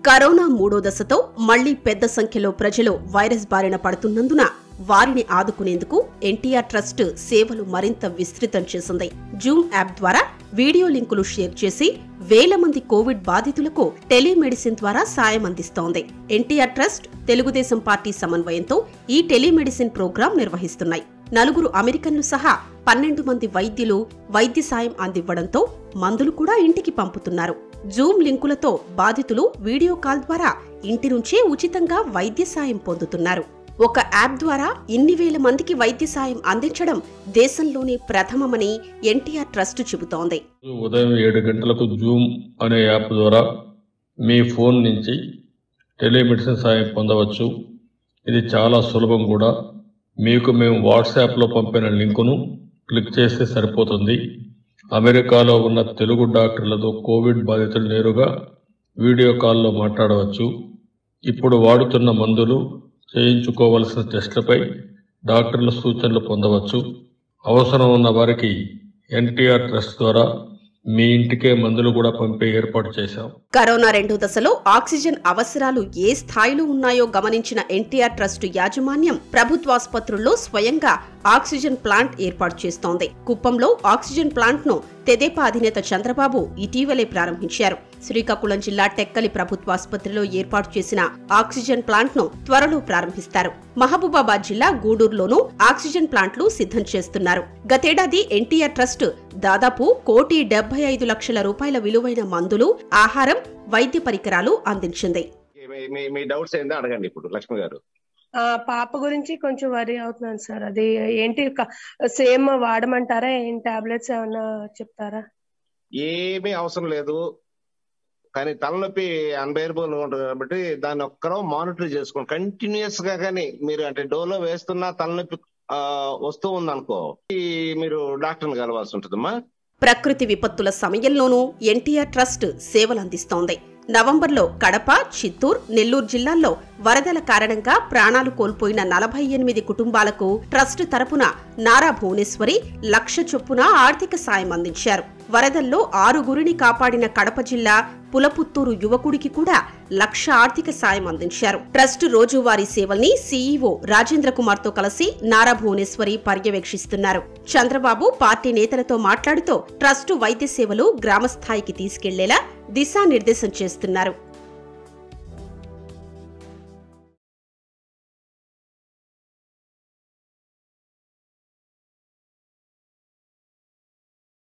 corona మూడో దశతో మళ్లీ పెద్ద సంఖ్యలో ప్రజలు వైరస్ బారిన పడుతున్నందున వారిని ఆదుకునేందుకు ఎన్టీఆర్ ట్రస్ట్ సేవలు మరింత విస్తృతం చేసింది జూమ్ యాప్ ద్వారా వీడియో లింకులు షేర్ చేసి వేల మంది కోవిడ్ బాధితులకు టెలిమెడిసిన్ ద్వారా సాయం అందిస్తోంది ఎన్టీఆర్ ట్రస్ట్ తెలుగుదేశం పార్టీ సమన్వయంతో ఈ టెలిమెడిసిన్ ప్రోగ్రాం నిర్వహిస్తున్నాయి నలుగురు అమెరికన్లు సహా పన్నెండు మంది వైద్యులు వైద్య సాయం అందివ్వడంతో మందులు కూడా ఇంటికి పంపుతున్నారు జూమ్ లింకులతో బాధితులు వీడియో కాల్ ద్వారా ఇంటి నుంచే ఉచితంగా వైద్య సాయం పొందుతున్నారు ఒక యాప్ ద్వారా ఇన్ని వేల మందికి వైద్య సాయం అందించడం దేశంలోనే ప్రథమమని ఎన్టీఆర్ ట్రస్ట్ చెబుతోంది ఉదయం ఏడు గంటలకు జూమ్ అనే యాప్ ద్వారా మీ ఫోన్ నుంచి టెలిమెడిసిన్ సాయం పొందవచ్చు ఇది చాలా సులభం కూడా మీకు మేము వాట్సాప్లో పంపిన లింకును క్లిక్ చేస్తే సరిపోతుంది అమెరికాలో ఉన్న తెలుగు డాక్టర్లతో కోవిడ్ బాధితులు నేరుగా వీడియో కాల్లో మాట్లాడవచ్చు ఇప్పుడు వాడుతున్న మందులు చేయించుకోవలసిన టెస్టులపై డాక్టర్ల సూచనలు పొందవచ్చు అవసరం ఉన్న వారికి ఎన్టీఆర్ ట్రస్ట్ ద్వారా మీ ఇంటికే మందులు కూడా పంపే ఏర్పాటు చేశాం కరోనా రెండో దశలో ఆక్సిజన్ అవసరాలు ఏ స్థాయిలో ఉన్నాయో గమనించిన ఎన్టీఆర్ ట్రస్ట్ యాజమాన్యం ప్రభుత్వాసుపత్రుల్లో స్వయంగా ఆక్సిజన్ ప్లాంట్ ఏర్పాటు చేస్తోంది కుప్పంలో ఆక్సిజన్ ప్లాంట్ ను తెదేపా అధినేత చంద్రబాబు ఇటీవలే ప్రారంభించారు శ్రీకాకుళం జిల్లా టెక్కలి ప్రభుత్వాసుపత్రిలో ఏర్పాటు చేసిన ఆక్సిజన్ ప్లాంట్ ను త్వరలో ప్రారంభిస్తారు మహబూబాబాద్ జిల్లా గూడూరులోనూ ఆక్సిజన్ ప్లాంట్లు సిద్ధం చేస్తున్నారు గతేడాది ఎన్టీఆర్ ట్రస్ట్ దాదాపు కోటి డెబ్బై ఐదు లక్షల రూపాయల విలువైన మందులు ఆహారం వైద్య పరికరాలు అందించింది మీ- మీ మీ డౌట్స్ ఏందో అడగండి ఇప్పుడు లక్ష్మి గారు ఆ పాప గురించి కొంచెం వరి అవుతున్నాను సార్ అది ఏంటి సేమ్ వాడమంటారా ఏం టాబ్లెట్స్ ఏమన్నా చెప్తారా ఏమీ అవసరం లేదు కానీ తలనొప్పి అన్బేరబుల్ ఉంటుంది కాబట్టి దాన్ని ఒక్కరో మానిటర్ చేసుకోండి కంటిన్యూస్ గా కానీ మీరు అంటే డోలో వేస్తున్నా తలనొప్పి ఆ, వస్తూ ఉందనుకో ఈ మీరు డాక్టర్ని కలవాల్సి ఉంటుందమ్మా ప్రకృతి విపత్తుల సమయంలోనూ ఎన్టీఆర్ ట్రస్ట్ సేవలందిస్తోంది నవంబర్లో కడప చిత్తూరు నెల్లూరు జిల్లాల్లో వరదల కారణంగా ప్రాణాలు కోల్పోయిన నలభై ఎనిమిది కుటుంబాలకు ట్రస్ట్ తరపున నారా భువనేశ్వరి లక్ష చొప్పున ఆర్థిక సాయం అందించారు వరదల్లో ఆరుగురిని కాపాడిన కడప జిల్లా పులపుత్తూరు యువకుడికి కూడా లక్ష ఆర్థిక సాయం అందించారు ట్రస్ట్ రోజువారీ సేవల్ని సీఈఓ రాజేంద్ర కుమార్ తో కలిసి నారా భువనేశ్వరి పర్యవేక్షిస్తున్నారు చంద్రబాబు పార్టీ నేతలతో మాట్లాడుతూ ట్రస్టు వైద్య సేవలు గ్రామస్థాయికి తీసుకెళ్లేలా దిశానిర్దేశం చేస్తున్నారు